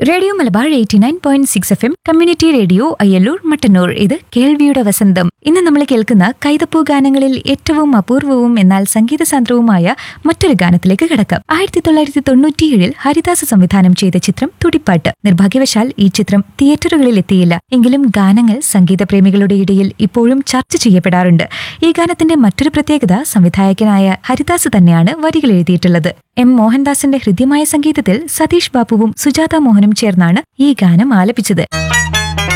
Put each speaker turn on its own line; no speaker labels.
radio Malabar eighty nine point six F M community radio Ayyallur Mattannur ഇത് കേൾവിയുടെ വസന്തം ഇന്ന് നമ്മൾ കേൾക്കുന്ന കൈതപ്പൂ ഗാനങ്ങളിൽ ഏറ്റവും അപൂർവവും എന്നാൽ സംഗീത സാന്ദ്രവുമായ മറ്റൊരു ഗാനത്തിലേക്ക് കിടക്കാം ആയിരത്തി തൊള്ളായിരത്തി തൊണ്ണൂറ്റിയേഴിൽ ഹരിദാസ് സംവിധാനം ചെയ്ത ചിത്രം തുടിപ്പാട്ട് നിർഭാഗ്യവശാൽ ഈ ചിത്രം തിയേറ്ററുകളിൽ എത്തിയില്ല എങ്കിലും ഗാനങ്ങൾ സംഗീത പ്രേമികളുടെ ഇടയിൽ ഇപ്പോഴും ചർച്ച ചെയ്യപ്പെടാറുണ്ട് ഈ ഗാനത്തിന്റെ മറ്റൊരു പ്രത്യേകത സംവിധായകനായ ഹരിദാസ് തന്നെയാണ് വരികൾ എഴുതിയിട്ടുള്ളത് എം മോഹൻദാസിന്റെ ഹൃദ്യമായ സംഗീതത്തിൽ സതീഷ് ബാബുവും സുജാത മോഹനും ചേർന്നാണ് ഈ ഗാനം ആലപിച്ചത്